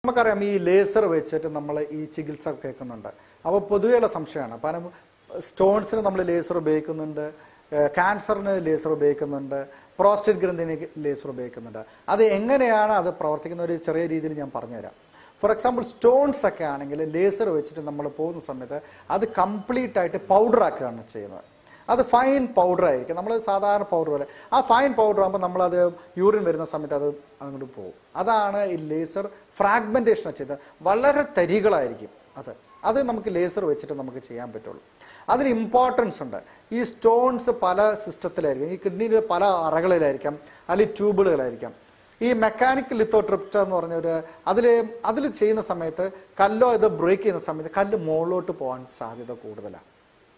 നമുക്കറിയാം ഈ ലേസർ വെച്ചിട്ട് നമ്മൾ ഈ ചികിത്സ കേൾക്കുന്നുണ്ട് അപ്പോൾ പൊതുവെയുള്ള സംശയമാണ് കാരണം സ്റ്റോൺസിന് നമ്മൾ ലേസർ ഉപയോഗിക്കുന്നുണ്ട് ഏഹ് ക്യാൻസറിന് ലേസർ ഉപയോഗിക്കുന്നുണ്ട് പ്രോസ്റ്റേറ്റ് ഗ്രന്ഥിന് ലേസർ ഉപയോഗിക്കുന്നുണ്ട് അത് എങ്ങനെയാണ് അത് പ്രവർത്തിക്കുന്ന ഒരു ചെറിയ രീതിയിൽ ഞാൻ പറഞ്ഞുതരാം ഫോർ എക്സാമ്പിൾ സ്റ്റോൺസ് ഒക്കെ ആണെങ്കിൽ ലേസർ വെച്ചിട്ട് നമ്മൾ പോകുന്ന സമയത്ത് അത് കംപ്ലീറ്റ് ആയിട്ട് പൗഡർ ആക്കുകയാണ് ചെയ്യുന്നത് അത് ഫൈൻ പൗഡർ ആയിരിക്കും നമ്മൾ സാധാരണ പൗഡർ പോലെ ആ ഫൈൻ പൗഡർ ആകുമ്പോൾ നമ്മളത് യൂറിൻ വരുന്ന സമയത്ത് അത് അങ്ങോട്ട് പോകും അതാണ് ഈ ലേസർ ഫ്രാഗ്മെന്റേഷൻ ചെയ്ത് വളരെ തരികളായിരിക്കും അത് അത് നമുക്ക് ലേസർ വെച്ചിട്ട് നമുക്ക് ചെയ്യാൻ പറ്റുള്ളൂ അതിന് ഇമ്പോർട്ടൻസ് ഉണ്ട് ഈ സ്റ്റോൺസ് പല സിസ്റ്റത്തിലായിരിക്കും ഈ കിഡ്നിയിൽ പല അറകളിലായിരിക്കാം അല്ലെങ്കിൽ ട്യൂബുകളിലായിരിക്കാം ഈ മെക്കാനിക് ലിത്തോട്രിപ്റ്റ എന്ന് പറഞ്ഞ ഒരു അതിൽ അതിൽ ചെയ്യുന്ന സമയത്ത് കല്ലോ ഇത് ബ്രേക്ക് ചെയ്യുന്ന സമയത്ത് കല്ല് മുകളിലോട്ട് പോകാൻ സാധ്യത കൂടുതലാണ്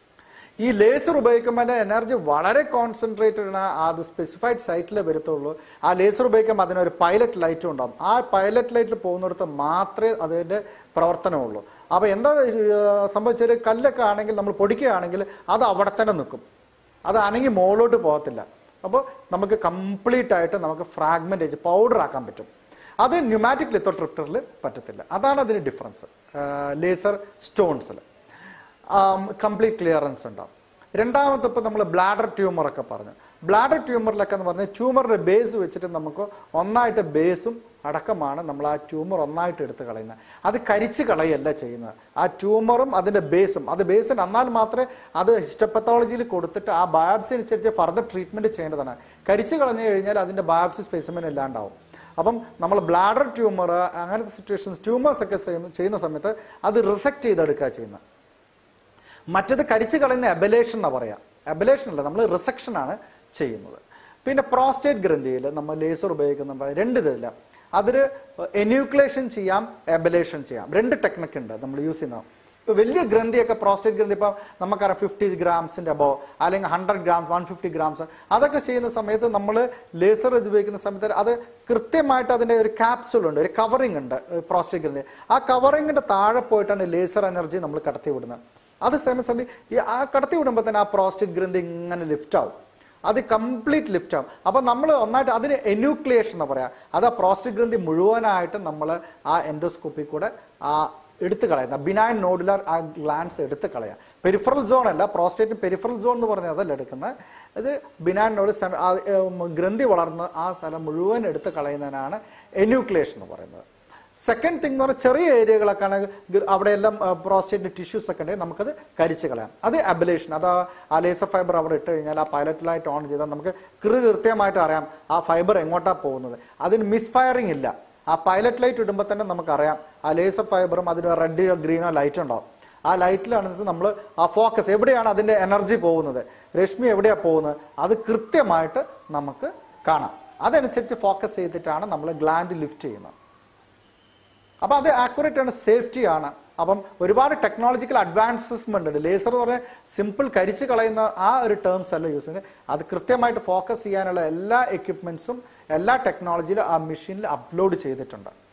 ഈ ലേസർ ഉപയോഗിക്കുമ്പോൾ അതിന്റെ എനർജി വളരെ കോൺസെൻട്രേറ്റഡ് ആണ് അത് സ്പെസിഫൈഡ് സൈറ്റിൽ വരത്തുള്ളൂ ആ ലേസർ ഉപയോഗിക്കുമ്പോൾ അതിനൊരു പൈലറ്റ് ലൈറ്റും ഉണ്ടാവും ആ പൈലറ്റ് ലൈറ്റിൽ പോകുന്നിടത്ത് മാത്രമേ അതിന്റെ പ്രവർത്തനമുള്ളൂ അപ്പോൾ എന്താ സംഭവിച്ചൊരു കല്ലൊക്കെ ആണെങ്കിൽ നമ്മൾ പൊടിക്കുകയാണെങ്കിൽ അത് അവിടെ തന്നെ നിൽക്കും അത് അനങ്ങി മുകളിലോട്ട് പോകത്തില്ല അപ്പോൾ നമുക്ക് കംപ്ലീറ്റ് ആയിട്ട് നമുക്ക് ഫ്രാഗ്മെന്റ് പൗഡർ ആക്കാൻ പറ്റും അത് ന്യൂമാറ്റിക് ലിത്തോട്രിപ്റ്ററിൽ പറ്റത്തില്ല അതാണ് അതിന് ഡിഫറൻസ് ലേസർ സ്റ്റോൺസിൽ കംപ്ലീറ്റ് ക്ലിയറൻസ് ഉണ്ടാവും രണ്ടാമത്തെ ഇപ്പോൾ നമ്മൾ ബ്ലാഡർ ട്യൂമർ ഒക്കെ പറഞ്ഞു ബ്ലാഡർ ട്യൂമറിലൊക്കെ എന്ന് പറഞ്ഞാൽ ട്യൂമറിന്റെ ബേസ് വെച്ചിട്ട് നമുക്ക് ഒന്നായിട്ട് ബേസും അടക്കമാണ് നമ്മൾ ആ ട്യൂമർ ഒന്നായിട്ട് എടുത്ത് കളയുന്നത് അത് കരിച്ച് കളയല്ല ചെയ്യുന്നത് ആ ട്യൂമറും അതിന്റെ ബേസും അത് ബേസിന് എന്നാൽ മാത്രമേ അത് ഹിസ്റ്റപ്പത്തോളജിയിൽ കൊടുത്തിട്ട് ആ ബയോപ്സി അനുസരിച്ച് ഫർദർ ട്രീറ്റ്മെന്റ് ചെയ്യേണ്ടതാണ് കരിച്ച് കളഞ്ഞു കഴിഞ്ഞാൽ അതിന്റെ ബയോപ്സി സ്പെസിമെൻ ഇല്ലാണ്ടാവും അപ്പം നമ്മൾ ബ്ലാഡർ ട്യൂമർ അങ്ങനത്തെ സിറ്റുവേഷൻസ് ട്യൂമേഴ്സ് ഒക്കെ ചെയ്യുന്ന- ചെയ്യുന്ന സമയത്ത് അത് റിസെക്ട് ചെയ്തെടുക്കുക ചെയ്യുന്നത് മറ്റത് കരിച്ചു കളയുന്ന എബലേഷൻ എന്നാ പറയാം എബലേഷൻ അല്ല നമ്മൾ റിസെക്ഷൻ ആണ് ചെയ്യുന്നത് പിന്നെ പ്രോസ്റ്റേറ്റ് ഗ്രന്ഥിയിൽ നമ്മൾ ലേസർ ഉപയോഗിക്കുന്ന രണ്ട് ഇതില്ല അതിൽ എന്യൂക്ലേഷൻ ചെയ്യാം എബലേഷൻ ചെയ്യാം രണ്ട് ടെക്നിക്ക് ഉണ്ട് നമ്മൾ യൂസ് ചെയ്യുന്ന ഇപ്പൊ വലിയ ഗ്രന്ഥിയൊക്കെ പ്രോസ്റ്റേറ്റ് ഗ്രന്ഥി ഇപ്പം നമുക്കറിയാം ഫിഫ്റ്റി ഗ്രാംസിന്റെ അബോ അല്ലെങ്കിൽ hundred grams one fifty grams അതൊക്കെ ചെയ്യുന്ന സമയത്ത് നമ്മൾ ലേസർ ഉപയോഗിക്കുന്ന സമയത്ത് അത് കൃത്യമായിട്ട് അതിന്റെ ഒരു ക്യാപ്സുൾ ഉണ്ട് ഒരു കവറിംഗ് ഉണ്ട് പ്രോസ്റ്റേറ്റ് ഗ്രന്ഥി ആ കവറിങ്ങിന്റെ താഴെ പോയിട്ടാണ് ലേസർ എനർജി നമ്മൾ കടത്തി വിടുന്നത് അത് സമയം സമയം ഈ ആ കടത്തി വിടുമ്പോൾ തന്നെ ആ പ്രോസ്റ്റേറ്റ് ഗ്രന്ഥി ഇങ്ങനെ ലിഫ്റ്റ് ആവും അത് കംപ്ലീറ്റ് ലിഫ്റ്റ് ആവും അപ്പം നമ്മൾ ഒന്നായിട്ട് അതിന് എന്യൂക്ലിയേഷൻ എന്ന് പറയാം അത് ആ പ്രോസ്റ്റേറ്റ് ഗ്രന്ഥി മുഴുവനായിട്ട് നമ്മൾ ആ എൻഡോസ്കോപ്പിൽ കൂടെ ആ എടുത്തു കളയുന്ന ബിനൈൻ നോഡുലാർ ആ ഗ്ലാൻസ് എടുത്ത് കളയാം പെരിഫറൽ സോൺ അല്ല പ്രോസ്റ്റേറ്റ് പെരിഫറൽ സോൺ എന്ന് പറഞ്ഞാൽ അതല്ല എടുക്കുന്നത് ഇത് ബിനൈൻ നോഡ് സെൻ- ആ, ഉം, ഗ്രന്ഥി വളർന്ന് ആ സ്ഥലം മുഴുവൻ എടുത്ത് കളയുന്നതിനാണ് എന്യൂക്ലിയേഷൻ എന്ന് പറയുന്നത് സെക്കൻഡ് തിങ് എന്ന് പറഞ്ഞാൽ ചെറിയ ഏരിയകളൊക്കെ ആണെങ്കിൽ ഗ- അവിടെയെല്ലാം പ്രോസ്റ്റേറ്റ് ടിഷ്യൂസ് ഒക്കെ ഉണ്ടെങ്കിൽ നമുക്കത് കരിച്ച് കളയാം അത് അബലേഷൻ അത് ആ- ആ ലേസർ ഫൈബർ അവിടെ ഇട്ട് കഴിഞ്ഞാൽ ആ പൈലറ്റ് ലൈറ്റ് ഓൺ ചെയ്താൽ നമുക്ക് കൃ കൃത്യമായിട്ട് അറിയാം ആ ഫൈബർ എങ്ങോട്ടാണ് പോകുന്നത് അതിന് മിസ് ഫയറിംഗ് ഇല്ല ആ പൈലറ്റ് ലൈറ്റ് ഇടുമ്പോൾ തന്നെ നമുക്കറിയാം ആ ലേസർ ഫൈബറും അതിന് റെഡോ ഗ്രീനോ ലൈറ്റ് ഉണ്ടാവും ആ ലൈറ്റിലാണ് നമ്മൾ ആ ഫോക്കസ് എവിടെയാണ് അതിന്റെ എനർജി പോകുന്നത് രശ്മി എവിടെയാണ് പോകുന്നത് അത് കൃത്യമായിട്ട് നമുക്ക് കാണാം അതനുസരിച്ച് ഫോക്കസ് ചെയ്തിട്ടാണ് നമ്മൾ ഗ്ലാൻഡ് ലിഫ്റ്റ് ചെയ്യുന്നത് അപ്പൊ അത് ആക്യുറേറ്റ് ആണ് സേഫ്റ്റി ആണ് അപ്പം ഒരുപാട് ടെക്നോളജിക്കൽ അഡ്വാൻസസ്മെന്റ് ഉണ്ട് ലേസർ എന്ന് പറഞ്ഞാൽ സിമ്പിൾ കരിച്ച് കളയുന്ന ആ ഒരു ടേംസ് അല്ല യൂസ് ചെയ്യുന്നത് അത് കൃത്യമായിട്ട് ഫോക്കസ് ചെയ്യാനുള്ള എല്ലാ എക്യുപ്മെന്റ്സും എല്ലാ ടെക്നോളജിയിലും ആ മെഷീനിൽ അപ്ലോഡ് ചെയ്തിട്ടുണ്ട്